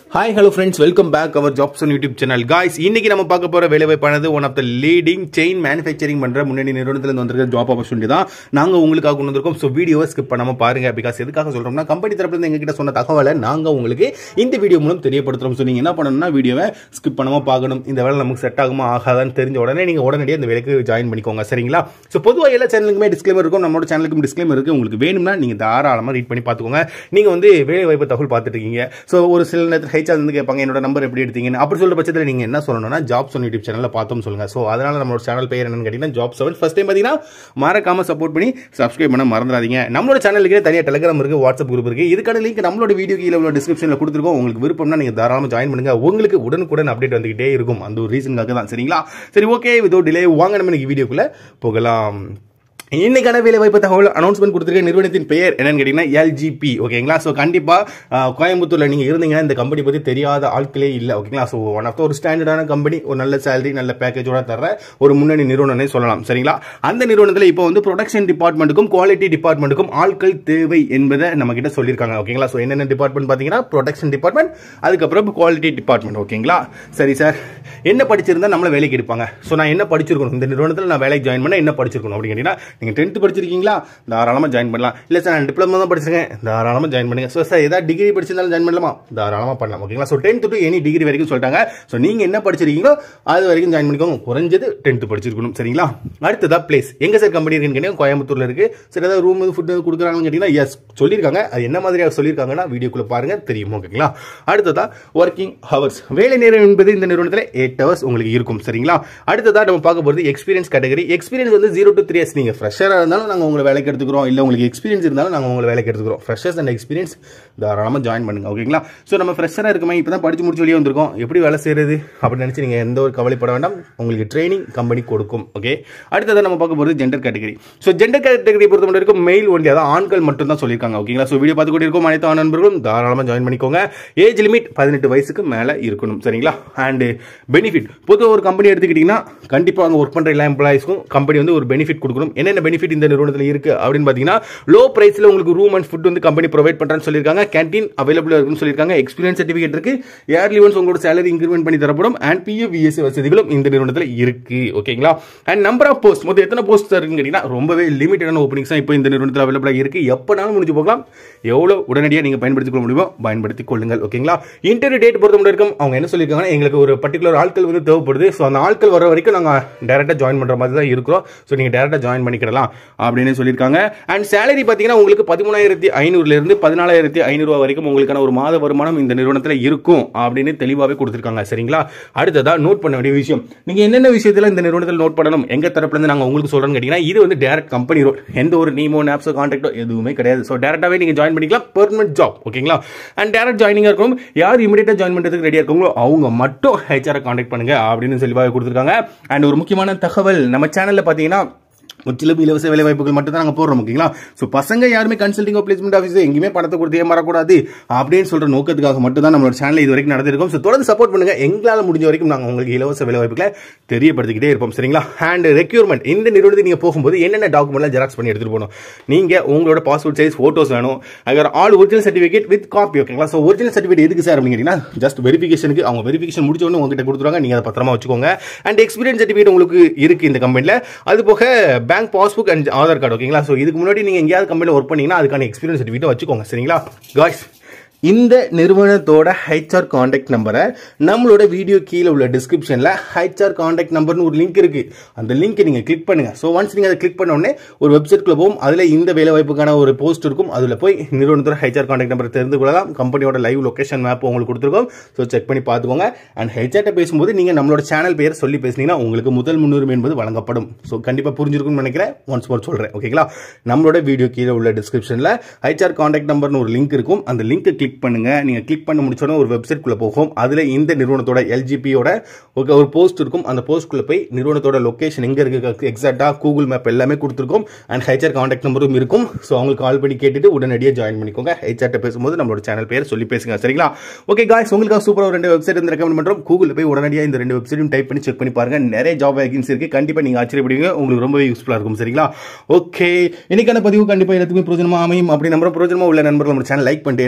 hi hello friends welcome back our jobs on YouTube channel guys இன்னைக்கு நம்ம பார்க்க போற வேலை வாய்ப்பானது one of the leading chain manufacturing பண்ற முன்னணி நிறுவனத்தில் வந்திருக்க ஜாப் ஆப்பர்ச்சுனிட்டி தான் நாங்க உங்களுக்காக கொண்டு வந்திருக்கோம் ஸோ வீடியோவை ஸ்கிப் பண்ணாம பாருங்க பிகாஸ் எதுக்காக சொல்றோம்னா கம்பெனி தரப்புல இருந்து எங்ககிட்ட சொன்ன தகவலை நாங்க உங்களுக்கு இந்த வீடியோ மூலம் தெரியப்படுத்துறோம் ஸோ நீங்க என்ன பண்ணணும்னா வீடியோவை ஸ்கிப் பண்ணாம பார்க்கணும் இந்த வேலை நமக்கு செட் ஆகுமா ஆகாதான்னு தெரிஞ்ச உடனே நீங்க உடனடியாக இந்த வேலைக்கு ஜாயின் பண்ணிக்கோங்க சரிங்களா ஸோ பொதுவாக எல்லா சேனலுக்குமே டிஸ்க்ளைமர் இருக்கும் நம்மளோட சேனலுக்கும் டிஸ்க்ளைமர் இருக்கு உங்களுக்கு வேணும்னா நீங்க தாராளமாக ரீட் பண்ணி பார்த்துக்கோங்க நீங்க வந்து வேலை வாய்ப்பு தகவல் பார்த்துட்டு இருக்கீங்க ஸோ ஒரு சில நேரத்தில் ஹெச்ஆர் வந்து கேட்பாங்க என்னோட நம்பர் எப்படி எடுத்தீங்கன்னு அப்படி சொல்ற பட்சத்தில் நீங்க என்ன சொல்லணும்னா ஜாப்ஸ் ஒன் யூடியூப் சேனலில் பார்த்தோம் சொல்லுங்க ஸோ அதனால நம்மளோட சேனல் பேர் என்னன்னு கேட்டீங்கன்னா ஜாப் செவன் ஃபர்ஸ்ட் டைம் பார்த்தீங்கன்னா மறக்காம சப்போர்ட் பண்ணி சப்ஸ்கிரைப் பண்ண மறந்துடாதீங்க நம்மளோட சேனலுக்கு தனியாக டெலிகிராம் இருக்கு வாட்ஸ்அப் குரூப் இருக்கு இதுக்கான லிங்க் நம்மளோட வீடியோ கீழே உள்ள டிஸ்கிரிப்ஷனில் கொடுத்துருக்கோம் உங்களுக்கு விருப்பம்னா நீங்க தாராளமாக ஜாயின் பண்ணுங்க உங்களுக்கு உடனுக்குடன் அப்டேட் வந்துகிட்டே இருக்கும் அந்த ஒரு ரீசனுக்காக தான் சரிங்களா சரி ஓகே விதோ டிலே வாங்க நம்ம இன்னைக்கு வீடியோக்குள்ள போகலாம் இன்னைக்கான வேலை வாய்ப்பு தகவல் அனௌன்ஸ்மெண்ட் கொடுத்துருக்க நிறுவனத்தின் பெயர் என்னன்னு கேட்டீங்கன்னா எல்ஜிபி ஓகேங்களா ஸோ கண்டிப்பாக கோயம்புத்தூர்ல நீங்க இருந்தீங்கன்னா இந்த கம்பெனி பத்தி தெரியாத ஆட்களே இல்லை ஓகேங்களா ஸோ ஒன் ஆஃப் த ஒரு ஸ்டாண்டர்டான கம்பெனி ஒரு நல்ல சேலரி நல்ல பேக்கேஜோட தர ஒரு முன்னணி நிறுவனம்னே சொல்லலாம் சரிங்களா அந்த நிறுவனத்தில் இப்போ வந்து ப்ரொடக்ஷன் டிபார்ட்மெண்ட்டுக்கும் குவாலிட்டி டிபார்ட்மெண்ட்டுக்கும் ஆட்கள் தேவை என்பதை நம்ம கிட்ட சொல்லியிருக்காங்க ஓகேங்களா ஸோ என்னென்ன டிபார்ட்மெண்ட் பார்த்தீங்கன்னா ப்ரொடக்ஷன் டிபார்ட்மெண்ட் அதுக்கப்புறம் குவாலிட்டி டிபார்ட்மெண்ட் ஓகேங்களா சரி சார் என்ன படிச்சிருந்தா நம்மள வேலைக்கு எடுப்பாங்க ஸோ நான் என்ன படிச்சிருக்கணும் இந்த நிறுவனத்தில் நான் வேலைக்கு ஜாயின் பண்ண என்ன படிச்சிருக்கணும் அப்படின்னு கேட்டீங்கன்னா நீங்கள் டென்த்து படிச்சிருக்கீங்களா தாராளமாக ஜாயின் பண்ணலாம் இல்லை சார் நான் டிப்ளமோ தான் படிச்சிருக்கேன் தாராளமாக ஜாயின் பண்ணுங்க ஸோ சார் ஏதாவது டிகிரி படிச்சிருந்தாலும் ஜாயின் பண்ணலாமா தாராளமாக பண்ணலாம் ஓகேங்களா so tenth to any degree வரைக்கும் சொல்லிட்டாங்க ஸோ நீங்கள் என்ன படிச்சிருக்கீங்களோ அது வரைக்கும் ஜாயின் பண்ணிக்கோங்க குறைஞ்சது டென்த்து படிச்சிருக்கணும் சரிங்களா அடுத்ததா பிளேஸ் எங்கே சார் கம்பெனி இருக்குன்னு கேட்டீங்கன்னா கோயம்புத்தூரில் இருக்குது சரி ஏதாவது ரூம் ஃபுட்டு கொடுக்குறாங்கன்னு கேட்டிங்கன்னா எஸ் சொல்லியிருக்காங்க அது என்ன மாதிரியாக சொல்லியிருக்காங்கன்னா வீடியோக்குள்ளே பாருங்க தெரியும் ஓகேங்களா அடுத்ததா ஒர்க்கிங் ஹவர்ஸ் வேலை நேரம் என்பது இந்த நிறுவனத்தில் எயிட் ஹவர்ஸ் உங்களுக்கு இருக்கும் சரிங்களா அடுத்ததா நம்ம பார்க்க போகிறது எக்ஸ்பீரியன்ஸ் கேட்டகரி எக்ஸ்பீரியன்ஸ் வந்து ஜீரோ டு த்ரீ இயர்ஸ் நீங்கள் ஃப்ரெஷராக இருந்தாலும் நாங்கள் உங்களை வேலைக்கு எடுத்துக்கிறோம் இல்லை உங்களுக்கு எக்ஸ்பீரியன்ஸ் இருந்தாலும் நாங்கள் உங்களை வேலைக்கு எடுத்துக்கிறோம் ஃப்ரெஷர்ஸ் அண்ட் எக்ஸ்பீரியன்ஸ் தாராளமாக ஜாயின் பண்ணுங்க ஓகேங்களா ஸோ நம்ம ஃப்ரெஷராக இருக்குமே இப்போ தான் படிச்சு முடிச்சு வெளியே வந்திருக்கோம் எப்படி வேலை செய்யறது அப்படின்னு நினச்சி நீங்கள் எந்த ஒரு கவலைப்பட வேண்டாம் உங்களுக்கு ட்ரைனிங் கம்பெனி கொடுக்கும் ஓகே அடுத்ததான் நம்ம பார்க்க போகிறது gender category so gender category பொறுத்த மட்டும் இருக்கும் மெயில் ஒன்லி அதான் ஆண்கள் மட்டும் தான் சொல்லியிருக்காங்க ஓகேங்களா ஸோ வீடியோ பார்த்து கொண்டு இருக்கும் அனைத்து ஆண் நண்பர்களும் தாராளமாக ஜாயின் பண்ணிக்கோங்க ஏஜ் லிமிட் பதினெட்டு வயசுக்கு மேலே இருக்கணும் சரிங்களா அண்டு பெனிஃபிட் பொதுவாக ஒரு கம்பெனி எடுத்துக்கிட்டிங்கன்னா கண்டிப்பாக அங்கே ஒர்க் பண்ணுற எல்லா எம்ப்ளாயிஸ்க்கும் கம்பெனி வந்து ஒரு பெனிஃபிட் கொடுக்கணும் என்னென்ன பெனிஃபிட் இந்த நிறுவனத்தில் இருக்கு அப்படின்னு பார்த்தீங்கன்னா லோ பிரைஸில் உங்களுக்கு ரூம் அண்ட் ஃபுட் வந்து கம்பெனி ப்ரொவைட் பண்ணுறான்னு சொல்லியிருக்காங்க கேன்டீன் அவைலபிளாக இருக்குன்னு சொல்லியிருக்காங்க எக்ஸ்பீரியன்ஸ் சர்டிஃபிகேட் இருக்கு இயர்லி ஒன்ஸ் உங்களோட சேலரி இன்க்ரிமெண்ட் பண்ணி தரப்படும் அண்ட் பிஎஃப் விஎஸ்சி வசதிகளும் இந்த நிறுவனத்தில் இருக்கு ஓகேங்களா அண்ட் நம்பர் ஆஃப் போஸ்ட் மொத்தம் எத்தனை போஸ்ட் இருக்குன்னு கேட்டீங்கன்னா ரொம்பவே லிமிட்டடான ஓப்பனிங்ஸ் தான் இப்போ இந்த நிறுவனத்தில் அவைலபிளாக இருக்கு எப்போனாலும் முடிஞ்சு போகலாம் எவ்வளோ உடனடியாக நீங்கள் பயன்படுத்திக் கொள்ள முடியுமோ பயன்படுத்திக் கொள்ளுங்கள் ஓகேங்களா இன்டர்வியூ டேட் பொறுத்த மட்டும் இருக்கும் அவங்க என்ன சொல்லியிருக்காங்கன்னா எங்களுக்கு ஒரு பர்டிகுலர் ஆட்கள் வந்து தேவைப்படுது ஸோ அந்த ஆட்கள் வர வரைக்கும் நாங்கள் டேரெக்டாக ஜாயின் பண்ணுற மாதிரி தான் இருக்கிறோம் ஸோ நீங்கள் டேரெக்டாக ஜாயின் பண்ணிக்கிடலாம் அப்படின்னு சொல்லியிருக்காங்க அண்ட் சேலரி பார்த்தீங்கன்னா உங்களுக்கு பதிமூணாயிரத்தி ஐநூறுலேருந்து பதினாலாயிரத்தி ஐநூறுரூவா வரைக்கும் உங்களுக்கான ஒரு மாத வருமானம் இந்த நிறுவனத்தில் இருக்கும் அப்படின்னு தெளிவாகவே கொடுத்துருக்காங்க சரிங்களா அடுத்ததா நோட் பண்ண வேண்டிய விஷயம் நீங்கள் என்னென்ன விஷயத்தில் இந்த நிறுவனத்தில் நோட் பண்ணணும் எங்கள் தரப்புலேருந்து நாங்கள் உங்களுக்கு சொல்கிறோன்னு கேட்டிங்கன்னா இது வந்து டேரக்ட் கம்பெனி ரோல் எந்த ஒரு நீமோ நாப்ஸோ கான்டாக்டோ எதுவுமே கிடையாது ஸோ டேரக்டாகவே நீங்கள் ஜாயின் பண்ணிக்கலாம் பெர்மனன்ட் ஜாப் ஓகேங்களா அண்ட் டேரக்ட் ஜாயினிங்காக இருக்கும் யார் இமீடியட்டாக ஜாயின் பண்ணுறதுக்கு ரெடியாக இருக்கவங்களோ அவங்க மட்டும் ஹெச்ஆரை கான்டாக்ட் பண்ணுங்க அப்படின்னு தெளிவாக கொடுத்துருக்காங்க அண்ட் ஒரு முக்கியமான தகவல் நம்ம சேனலில் பார்த்தீங்கன்னா முற்றிலும் இலவச வேலை வாய்ப்புகள் மட்டும் தான் நாங்கள் போடுறோம் ஓகேங்களா ஸோ பசங்க யாருமே கன்சல்டிங் பிளேஸ்மெண்ட் ஆஃபீஸ் எங்கேயுமே பணத்தை கொடுத்து ஏமாறக்கூடாது அப்படின்னு சொல்ற நோக்கத்துக்காக மட்டும் தான் நம்மளோட சேனல் இது வரைக்கும் நடந்திருக்கும் ஸோ தொடர்ந்து சப்போர்ட் பண்ணுங்க எங்களால் முடிஞ்ச வரைக்கும் நாங்கள் உங்களுக்கு இலவச வேலை வாய்ப்புகளை தெரியப்படுத்திக்கிட்டே இருப்போம் சரிங்களா அண்ட் ரெக்யூர்மெண்ட் இந்த நிறுவனத்துக்கு நீங்கள் போகும்போது என்னென்ன டாக்குமெண்ட்லாம் ஜெராக்ஸ் பண்ணி எடுத்துட்டு போகணும் நீங்கள் உங்களோட பாஸ்போர்ட் சைஸ் ஃபோட்டோஸ் வேணும் அதுக்கு all original certificate with copy ஓகேங்களா ஸோ ஒரிஜினல் சர்டிஃபிகேட் எதுக்கு சார் அப்படின்னு கேட்டீங்கன்னா ஜஸ்ட் வெரிஃபிகேஷனுக்கு அவங்க வெரிஃபிகேஷன் முடிச்ச உடனே உங்ககிட்ட கொடுத்துருவாங்க நீங்கள் அதை பத்திரமா வச்சுக்கோங்க அண்ட் எக்ஸ்பீரியன்ஸ் சர்டிஃபிகேட் உங்களுக்கு இருக்கு இந்த கம்பெனியில் அது போக bank passbook and Aadhaar card ஓகேங்களா ஸோ இதுக்கு முன்னாடி நீங்கள் எங்கேயாவது கம்பெனியில் ஒர்க் பண்ணீங்கன்னா அதுக்கான எக்ஸ்பீரியன்ஸ் சர்டிஃபிகேட் வச்சுக்கோங்க சரிங்களா காய்ஸ் இந்த நிறுவனத்தோட ஹெச்ஆர் காண்டாக்ட் நம்பரை நம்மளோட வீடியோ கீழே உள்ள டிஸ்கிரிப்ஷனில் ஹெச்ஆர் காண்டாக்ட் நம்பர்னு ஒரு லிங்க் இருக்கு அந்த லிங்க்கை நீங்கள் கிளிக் பண்ணுங்க ஸோ ஒன்ஸ் நீங்கள் அதை கிளிக் பண்ண உடனே ஒரு வெப்சைட்குள்ள போகும் அதில் இந்த வேலை வாய்ப்புக்கான ஒரு போஸ்ட் இருக்கும் அதில் போய் நிறுவனத்தோட ஹெச்ஆர் காண்டாக்ட் நம்பர் தெரிந்து கொள்ளலாம் கம்பெனியோட லைவ் லொகேஷன் மேப் உங்களுக்கு கொடுத்துருக்கோம் ஸோ செக் பண்ணி பார்த்துக்கோங்க அண்ட் ஹெச்ஆர்ட்ட பேசும்போது நீங்கள் நம்மளோட சேனல் பெயர் சொல்லி பேசுனீங்கன்னா உங்களுக்கு முதல் முன்னுரிமை என்பது வழங்கப்படும் ஸோ கண்டிப்பாக புரிஞ்சிருக்கும்னு நினைக்கிறேன் ஒன்ஸ் மோர் சொல்கிறேன் ஓகேங்களா நம்மளோட வீடியோ கீழே உள்ள டிஸ்கிரிப்ஷனில் ஹெச்ஆர் காண்டாக்ட் நம்பர்னு ஒரு லிங்க் இருக்கும் அந்த லிங்க்கை கிளிக் பண்ணுங்க நீங்கள் கிளிக் பண்ண முடிச்சோன்னா ஒரு வெப்சைட்குள்ளே போகும் அதில் இந்த நிறுவனத்தோட எல்ஜிபியோட ஒரு ஒரு போஸ்ட் இருக்கும் அந்த போஸ்ட்குள்ளே போய் நிறுவனத்தோட லொக்கேஷன் எங்கே இருக்கு எக்ஸாக்டாக கூகுள் மேப் எல்லாமே கொடுத்துருக்கோம் அண்ட் ஹெச்ஆர் காண்டாக்ட் நம்பரும் இருக்கும் ஸோ அவங்களுக்கு கால் பண்ணி கேட்டுட்டு உடனடியாக ஜாயின் பண்ணிக்கோங்க ஹெச்ஆர்ட்ட பேசும்போது நம்மளோட சேனல் பேர் சொல்லி பேசுங்க சரிங்களா ஓகே காய்ஸ் உங்களுக்காக சூப்பராக ரெண்டு வெப்சைட் வந்து ரெக்கமெண்ட் பண்ணுறோம் கூகுளில் போய் உடனடியாக இந்த ரெண்டு வெப்சைட்டும் டைப் பண்ணி செக் பண்ணி பாருங்க நிறைய ஜாப் வேகன்சி இருக்கு கண்டிப்பாக நீங்கள் ஆச்சரியப்படுவீங்க உங்களுக்கு ரொம்பவே யூஸ்ஃபுல்லாக இருக்கும் சரிங்களா ஓகே இன்னைக்கான பதிவு கண்டிப்பாக எல்லாத்துக்குமே பிரோஜனமாக அமையும் அப்படி நம்ம பிரோஜனமாக உள்ள நண்பர்கள் நம்ம சேனல் லைக் பண்ணிட்டு என்ன பண்ணணும்னா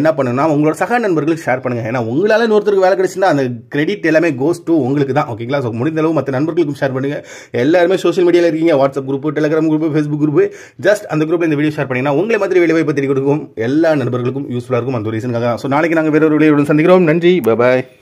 மறக்காம உங்களோட சக நண்பர்களுக்கு ஷேர் பண்ணுங்க ஏன்னா உங்களால இன்னொருத்தருக்கு வேலை கிடைச்சுன்னா அந்த கிரெடிட் எல்லாமே கோஸ் டு உங்களுக்கு தான் ஓகேங்களா ஸோ முடிந்த அளவு மற்ற நண்பர்களுக்கும் ஷேர் பண்ணுங்க எல்லாருமே சோஷியல் மீடியாவில் இருக்கீங்க WhatsApp group Telegram group Facebook group just அந்த குரூப்ல இந்த வீடியோ ஷேர் பண்ணீங்கன்னா உங்களை மாதிரி வேலை வாய்ப்பு தேடி கொடுக்கும் எல்லா நண்பர்களுக்கும் யூஸ்ஃபுல்லாக இருக்கும் அந்த ரீசனுக்காக ஸோ நாளைக்கு நாங்கள் வேற ஒரு வீடியோ சந்திக்கிறோம் நன்றி பாய்